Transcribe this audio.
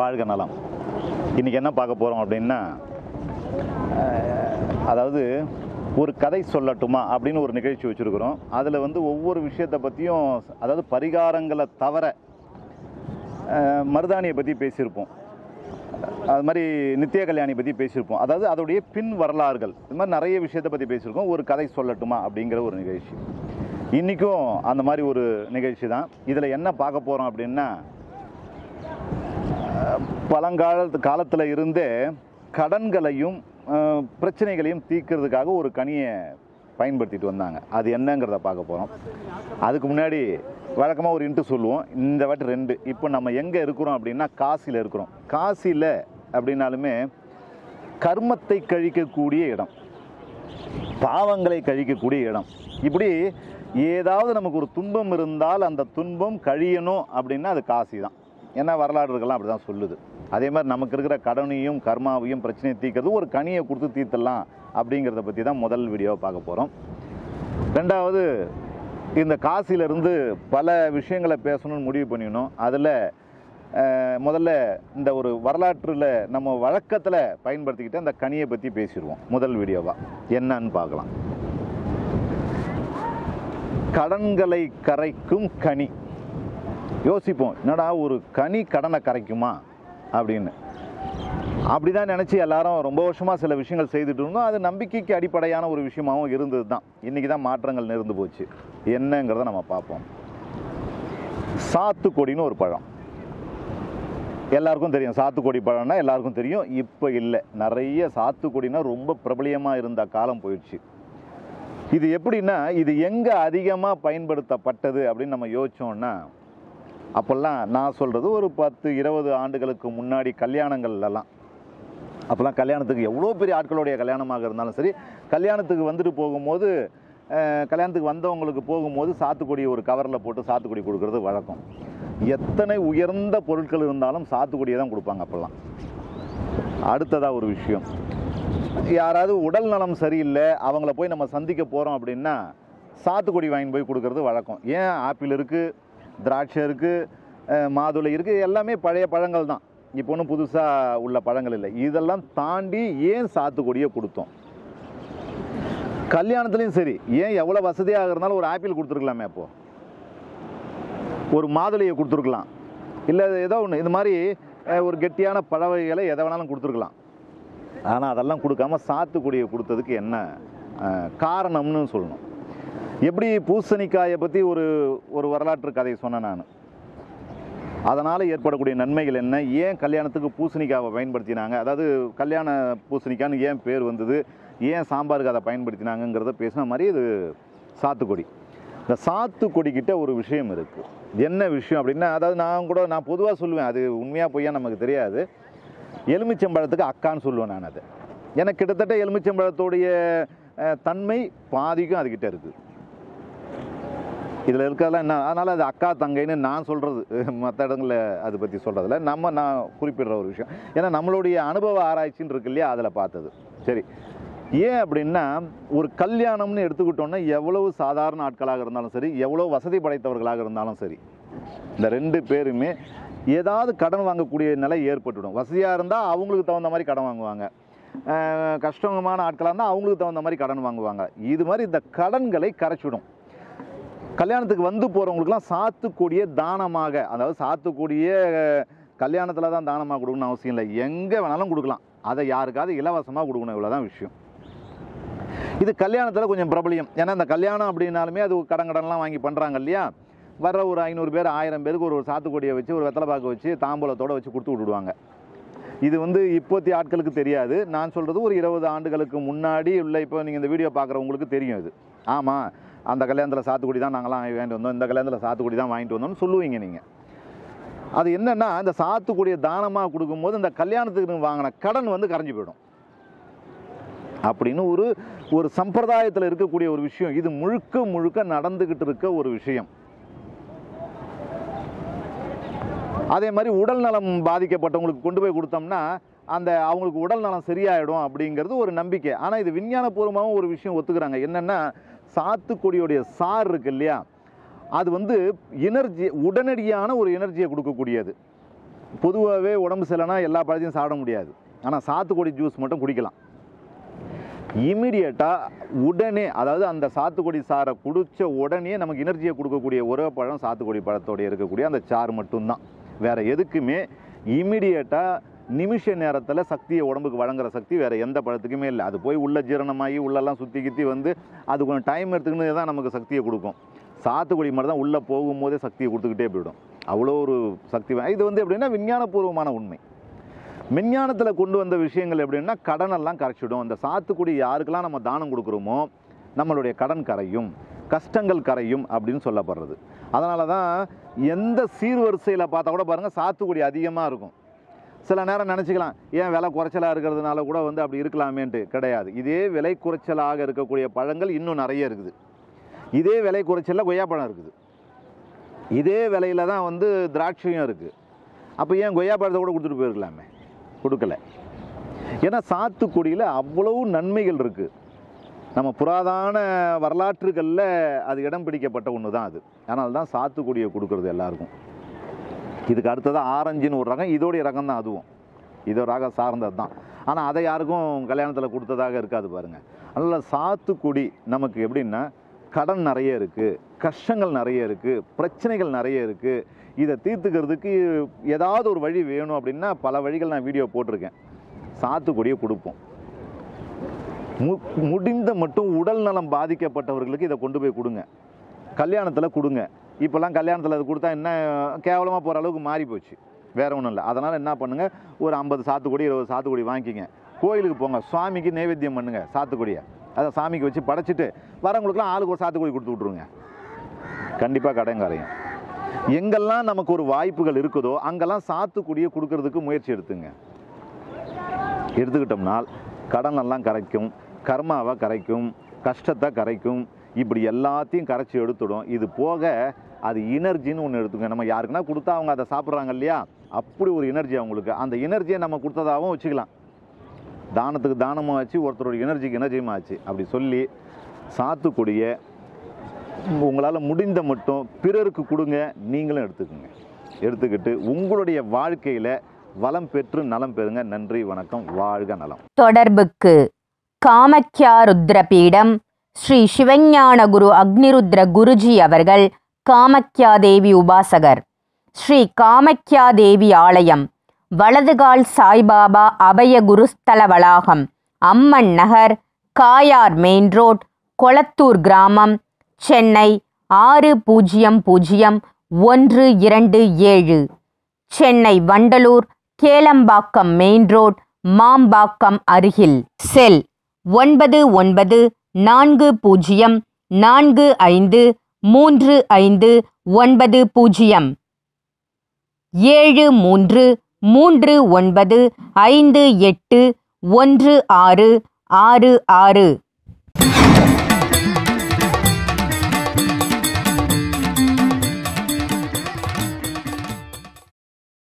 வாழ்க நலம் இன்றைக்கி என்ன பார்க்க போகிறோம் அப்படின்னா அஹ், அதாவது ஒரு கதை சொல்லட்டுமா அப்படின்னு ஒரு நிகழ்ச்சி வச்சுருக்குறோம் அதில் வந்து ஒவ்வொரு விஷயத்தை பற்றியும் அதாவது பரிகாரங்களை தவிர அஹ், மருதாணியை பற்றி பேசியிருப்போம் அது மாதிரி நித்திய கல்யாணி பற்றி பேசியிருப்போம் அதாவது அதோடைய பின் வரலாறுகள் இது மாதிரி நிறைய விஷயத்தை பற்றி பேசியிருக்கோம் ஒரு கதை சொல்லட்டுமா அப்படிங்கிற ஒரு நிகழ்ச்சி இன்றைக்கும் அந்த மாதிரி ஒரு நிகழ்ச்சி தான் இதில் என்ன பார்க்க போகிறோம் அப்படின்னா பழங்கால காலத்தில் இருந்தே கடன்களையும் அஹ், பிரச்சனைகளையும் தீர்க்கிறதுக்காக ஒரு கனியை பயன்படுத்திட்டு வந்தாங்க அது என்னங்கிறத பார்க்க போகிறோம் அதுக்கு முன்னாடி வழக்கமாக ஒரு இன்ட்டு சொல்லுவோம் இந்த வாட்டி ரெண்டு இப்போ நம்ம எங்கே இருக்கிறோம் அப்படின்னா காசியில் இருக்கிறோம் காசியில் அப்படின்னாலுமே கர்மத்தை கழிக்கக்கூடிய இடம் பாவங்களை கழிக்கக்கூடிய இடம் இப்படி ஏதாவது நமக்கு ஒரு துன்பம் இருந்தால் அந்த துன்பம் கழியணும் அப்படின்னா அது காசி தான் ஏன்னா வரலாறுகள்லாம் அப்படி தான் சொல்லுது அதே மாதிரி நமக்கு இருக்கிற கடனையும் கர்மாவையும் பிரச்சனையை தீர்க்கறது ஒரு கனியை கொடுத்து தீர்த்தலாம் அப்படிங்கிறத பற்றி தான் முதல் வீடியோவை பார்க்க போகிறோம் ரெண்டாவது இந்த காசியிலேருந்து பல விஷயங்களை பேசணும்னு முடிவு பண்ணினோம் அதில் முதல்ல இந்த ஒரு வரலாற்றில் நம்ம வழக்கத்தில் பயன்படுத்திக்கிட்டு அந்த கனியை பற்றி பேசிடுவோம் முதல் வீடியோவாக என்னன்னு பார்க்கலாம் கடன்களை கரைக்கும் கனி யோசிப்போம் என்னடா ஒரு கனி கடனை கரைக்குமா அப்படின்னு அப்படிதான் நினச்சி எல்லாரும் ரொம்ப வருஷமாக சில விஷயங்கள் செய்துட்டு இருந்தோம் அது நம்பிக்கைக்கு அடிப்படையான ஒரு விஷயமாகவும் இருந்தது தான் இன்றைக்கி தான் மாற்றங்கள் நிறந்து போச்சு என்னங்கிறத நம்ம பார்ப்போம் சாத்துக்கொடின்னு ஒரு பழம் எல்லாருக்கும் தெரியும் சாத்துக்குடி பழம்னா எல்லாருக்கும் தெரியும் இப்போ இல்லை நிறைய சாத்துக்குடினா ரொம்ப பிரபலியமாக இருந்த காலம் போயிடுச்சு இது எப்படின்னா இது எங்கே அதிகமாக பயன்படுத்தப்பட்டது அப்படின்னு நம்ம யோசிச்சோம்னா அப்போல்லாம் நான் சொல்கிறது ஒரு பத்து இருபது ஆண்டுகளுக்கு முன்னாடி கல்யாணங்கள்லாம் அப்போல்லாம் கல்யாணத்துக்கு எவ்வளோ பெரிய ஆட்களுடைய கல்யாணமாக இருந்தாலும் சரி கல்யாணத்துக்கு வந்துட்டு போகும்போது அஹ், கல்யாணத்துக்கு வந்தவங்களுக்கு போகும்போது சாத்துக்குடி ஒரு கவரில் போட்டு சாத்துக்குடி கொடுக்கறது வழக்கம் எத்தனை உயர்ந்த பொருட்கள் இருந்தாலும் சாத்துக்குடியை தான் கொடுப்பாங்க அப்போல்லாம் அடுத்ததாக ஒரு விஷயம் யாராவது உடல் நலம் சரியில்லை அவங்கள போய் நம்ம சந்திக்க போகிறோம் அப்படின்னா சாத்துக்குடி வாங்கி போய் கொடுக்கறது வழக்கம் ஏன் ஆப்பிள் இருக்குது திராட்சை இருக்குது மாதுளை இருக்குது எல்லாமே பழைய பழங்கள் தான் இப்போ ஒன்றும் புதுசாக உள்ள பழங்கள் இல்லை இதெல்லாம் தாண்டி ஏன் சாத்துக்குடியை கொடுத்தோம் கல்யாணத்துலேயும் சரி ஏன் எவ்வளோ வசதியாக இருந்தாலும் ஒரு ஆப்பிள் கொடுத்துருக்கலாமே அப்போது ஒரு மாதுளையை கொடுத்துருக்கலாம் இல்லை ஏதோ ஒன்று இது மாதிரி அஹ், ஒரு கெட்டியான பழ வகைகளை எதை வேணாலும் கொடுத்துருக்கலாம் ஆனால் அதெல்லாம் கொடுக்காம சாத்துக்குடியை கொடுத்ததுக்கு என்ன அஹ், காரணம்னு சொல்லணும் எப்படி பூசணிக்காயை பற்றி ஒரு ஒரு வரலாற்று கதை சொன்னேன் நான் அதனால் ஏற்படக்கூடிய நன்மைகள் என்ன ஏன் கல்யாணத்துக்கு பூசணிக்காவை பயன்படுத்தினாங்க அதாவது கல்யாண பூசணிக்கான்னு ஏன் பேர் வந்தது ஏன் சாம்பாருக்கு அதை பயன்படுத்தினாங்கங்கிறத பேசின மாதிரி இது சாத்துக்குடி இந்த சாத்துக்குடிக்கிட்ட ஒரு விஷயம் இருக்குது என்ன விஷயம் அப்படின்னா அதாவது நான் கூட நான் பொதுவாக சொல்லுவேன் அது உண்மையாக பொய்யா நமக்கு தெரியாது எலுமிச்சம்பழத்துக்கு அக்கான்னு சொல்லுவேன் நான் அதை எனக்கு கிட்டத்தட்ட எலுமிச்சம்பழத்தோடைய அஹ், தன்மை பாதிக்கும் அதுக்கிட்ட இருக்குது இதில் இருக்கிறதெல்லாம் என்ன அதனால் அது அக்கா தங்கைன்னு நான் சொல்கிறது மற்ற இடங்களில் அதை பற்றி சொல்கிறதில்ல நம்ம நான் குறிப்பிடுற ஒரு விஷயம் ஏன்னா நம்மளுடைய அனுபவ ஆராய்ச்சின்னு இருக்கு இல்லையா அதில் பார்த்தது சரி ஏன் அப்படின்னா ஒரு கல்யாணம்னு எடுத்துக்கிட்டோன்னா எவ்வளவு சாதாரண ஆட்களாக இருந்தாலும் சரி எவ்வளோ வசதி படைத்தவர்களாக இருந்தாலும் சரி இந்த ரெண்டு பேருமே ஏதாவது கடன் வாங்கக்கூடிய நிலை ஏற்பட்டுடும் வசதியாக இருந்தால் அவங்களுக்கு தகுந்த மாதிரி கடன் வாங்குவாங்க அஹ் கஷ்டமான ஆட்களாக இருந்தால் அவங்களுக்கு தகுந்த மாதிரி கடன் வாங்குவாங்க இது மாதிரி இந்த கடன்களை கரைச்சிடும் கல்யாணத்துக்கு வந்து போகிறவங்களுக்குலாம் சாத்துக்குடியே தானமாக அதாவது சாத்துக்குடியே கல்யாணத்தில் தான் தானமாக கொடுக்கணும்னு அவசியம் இல்லை எங்கே வேணாலும் கொடுக்கலாம் அதை யாருக்காவது இலவசமாக கொடுக்கணும் இவ்வளோதான் விஷயம் இது கல்யாணத்தில் கொஞ்சம் பிரபலியம் ஏன்னா இந்த கல்யாணம் அப்படின்னாலுமே அது கடன் கடன்லாம் வாங்கி பண்ணுறாங்க இல்லையா வர ஒரு ஐநூறு பேர் ஆயிரம் பேருக்கு ஒரு சாத்துக்குடியை வச்சு ஒரு வெத்தலை பாக்கு வச்சு தாம்பூலத்தோட வச்சு கொடுத்து விட்டுடுவாங்க இது வந்து இப்போத்தி ஆட்களுக்கு தெரியாது நான் சொல்கிறது ஒரு இருபது ஆண்டுகளுக்கு முன்னாடி உள்ள இப்போ நீங்கள் இந்த வீடியோ பார்க்குறவங்களுக்கு தெரியும் இது ஆமாம் அந்த கல்யாணத்தில் சாத்துக்குடி தான் நாங்களாம் வாங்கிட்டு வந்தோம் இந்த கல்யாணத்தில் சாத்துக்குடி தான் வாங்கிட்டு வந்தோம்னு சொல்லுவீங்க நீங்கள் அது என்னென்னா இந்த சாத்துக்குடியை தானமாக கொடுக்கும்போது இந்த கல்யாணத்துக்கு வாங்கின கடன் வந்து கரைஞ்சு போயிடும் அப்படின்னு ஒரு ஒரு சம்பிரதாயத்தில் இருக்கக்கூடிய ஒரு விஷயம் இது முழுக்க முழுக்க நடந்துக்கிட்டு இருக்க ஒரு விஷயம் அதே மாதிரி உடல் நலம் பாதிக்கப்பட்டவங்களுக்கு கொண்டு போய் கொடுத்தோம்னா அந்த அவங்களுக்கு உடல் நலம் சரியாயிடும் அப்படிங்கிறது ஒரு நம்பிக்கை ஆனால் இது விஞ்ஞானபூர்வமாகவும் ஒரு விஷயம் ஒத்துக்கிறாங்க என்னென்னா சாத்துக்குடியுடைய சாறு இருக்கு இல்லையா அது வந்து எனர்ஜி உடனடியான ஒரு எனர்ஜியை கொடுக்கக்கூடியது பொதுவாகவே உடம்பு சரியில்லைனா எல்லா பழத்தையும் சாப்பிட முடியாது ஆனால் சாத்துக்குடி ஜூஸ் மட்டும் குடிக்கலாம் இமீடியட்டாக உடனே அதாவது அந்த சாத்துக்குடி சாரை குடித்த உடனே நமக்கு எனர்ஜியை கொடுக்கக்கூடிய ஒரே பழம் சாத்துக்குடி பழத்தோட இருக்கக்கூடிய அந்த சாறு மட்டும்தான் வேற எதுக்குமே இமீடியட்டாக நிமிஷ நேரத்தில் சக்தியை உடம்புக்கு வழங்குற சக்தி வேற எந்த பழத்துக்குமே இல்லை அது போய் உள்ள ஜீரணமாகி உள்ளெல்லாம் சுற்றி கித்தி வந்து அது கொஞ்சம் டைம் எடுத்துக்கின்னு தான் நமக்கு சக்தியை கொடுக்கும் சாத்துக்குடி மட்டும் தான் உள்ளே போகும்போதே சக்தியை கொடுத்துக்கிட்டே போயிடும் அவ்வளோ ஒரு சக்தி வா- இது வந்து எப்படின்னா விஞ்ஞானபூர்வமான உண்மை விஞ்ஞானத்தில் கொண்டு வந்த விஷயங்கள் எப்படின்னா கடனெல்லாம் கரைச்சிடும் இந்த சாத்துக்குடி யாருக்கெல்லாம் நம்ம தானம் கொடுக்குறோமோ நம்மளுடைய கடன் கரையும் கஷ்டங்கள் கரையும் அப்படின்னு சொல்லப்படுறது அதனால தான் எந்த சீர்வரிசையில் பார்த்தா கூட பாருங்கள் சாத்துக்குடி அதிகமாக இருக்கும் சில நேரம் நினச்சிக்கலாம் ஏன் விலை குறைச்சலாக இருக்கிறதுனால கூட வந்து அப்படி இருக்கலாமேன்ட்டு கிடையாது இதே விலை குறைச்சலாக இருக்கக்கூடிய பழங்கள் இன்னும் நிறைய இருக்குது இதே விலை குறைச்சலில் கொய்யாப்பழம் இருக்குது இதே விலையில தான் வந்து திராட்சையும் இருக்குது அப்போ ஏன் கொய்யாப்பழத்தை கூட கொடுத்துட்டு போயிருக்கலாமே கொடுக்கல ஏன்னா சாத்துக்குடியில் அவ்வளவு நன்மைகள் இருக்குது நம்ம புராதான வரலாற்றுகளில் அது இடம் பிடிக்கப்பட்ட ஒன்று தான் அது அதனால தான் சாத்துக்குடியை கொடுக்கறது எல்லாருக்கும் இதுக்கு அடுத்ததாக ஆரஞ்சுன்னு ஒரு ரகம் இதோடைய ரகம் தான் அதுவும் இதோ ரகம் சார்ந்தது தான் ஆனால் அதை யாருக்கும் கல்யாணத்தில் கொடுத்ததாக இருக்காது பாருங்கள் அதனால் சாத்துக்குடி நமக்கு எப்படின்னா கடன் நிறைய இருக்குது கஷ்டங்கள் நிறைய இருக்குது பிரச்சனைகள் நிறைய இருக்குது இதை தீர்த்துக்கிறதுக்கு ஏதாவது ஒரு வழி வேணும் அப்படின்னா பல வழிகள் நான் வீடியோ போட்டிருக்கேன் சாத்துக்குடியை கொடுப்போம் மு முடிந்த மட்டும் உடல் நலம் பாதிக்கப்பட்டவர்களுக்கு இதை கொண்டு போய் கொடுங்க கல்யாணத்தில் கொடுங்க இப்போல்லாம் கல்யாணத்தில் அது கொடுத்தா என்ன கேவலமாக போகிற அளவுக்கு மாறி போச்சு வேற ஒன்றும் இல்லை அதனால் என்ன பண்ணுங்கள் ஒரு ஐம்பது சாத்துக்குடி இருபது சாத்துக்குடி வாங்கிக்கிங்க கோயிலுக்கு போங்க சுவாமிக்கு நைவேத்தியம் பண்ணுங்க சாத்துக்குடியை அதை சாமிக்கு வச்சு படைச்சிட்டு வரவங்களுக்குலாம் ஆளுக்கு ஒரு சாத்துக்குடி கொடுத்து விட்ருங்க கண்டிப்பாக கடன் கரையும் எங்கெல்லாம் நமக்கு ஒரு வாய்ப்புகள் இருக்குதோ அங்கெல்லாம் சாத்துக்குடியை கொடுக்கறதுக்கு முயற்சி எடுத்துங்க எடுத்துக்கிட்டோம்னால் கடன் எல்லாம் கரைக்கும் கர்மாவை கரைக்கும் கஷ்டத்தை கரைக்கும் இப்படி எல்லாத்தையும் கரைச்சி எடுத்துடும் இது போக அது எனர்ஜின்னு ஒன்று எடுத்துங்க நம்ம யாருக்குன்னா கொடுத்தா அவங்க அதை சாப்பிட்றாங்க இல்லையா அப்படி ஒரு எனர்ஜி அவங்களுக்கு அந்த எனர்ஜியை நம்ம கொடுத்ததாகவும் வச்சுக்கலாம் தானத்துக்கு தானமும் ஆச்சு ஒருத்தரோட எனர்ஜிக்கு எனர்ஜியும் ஆச்சு அப்படி சொல்லி சாத்துக்குடியை உங்களால் முடிந்த மட்டும் பிறருக்கு கொடுங்க நீங்களும் எடுத்துக்கோங்க எடுத்துக்கிட்டு உங்களுடைய வாழ்க்கையில் வளம் பெற்று நலம் பெறுங்க நன்றி வணக்கம் வாழ்க நலம் தொடர்புக்கு காமக்யா ருத்ரபீடம் ஸ்ரீ சிவஞான குரு அக்னிருத்ர குருஜி அவர்கள் காமக்யா தேவி உபாசகர் ஸ்ரீ காமக்யா தேவி ஆலயம் வலதுகால் சாய்பாபா அபய குருஸ்தல வளாகம் அம்மன் நகர் காயார் மெயின் ரோட் கொளத்தூர் கிராமம் சென்னை ஆறு பூஜ்ஜியம் பூஜ்ஜியம் ஒன்று இரண்டு ஏழு சென்னை வண்டலூர் கேளம்பாக்கம் மெயின் ரோட் மாம்பாக்கம் அருகில் செல் ஒன்பது ஒன்பது நான்கு பூஜ்ஜியம் நான்கு ஐந்து மூன்று ஐந்து ஒன்பது பூஜ்ஜியம் ஏழு மூன்று மூன்று ஒன்பது ஐந்து எட்டு ஒன்று ஆறு ஆறு ஆறு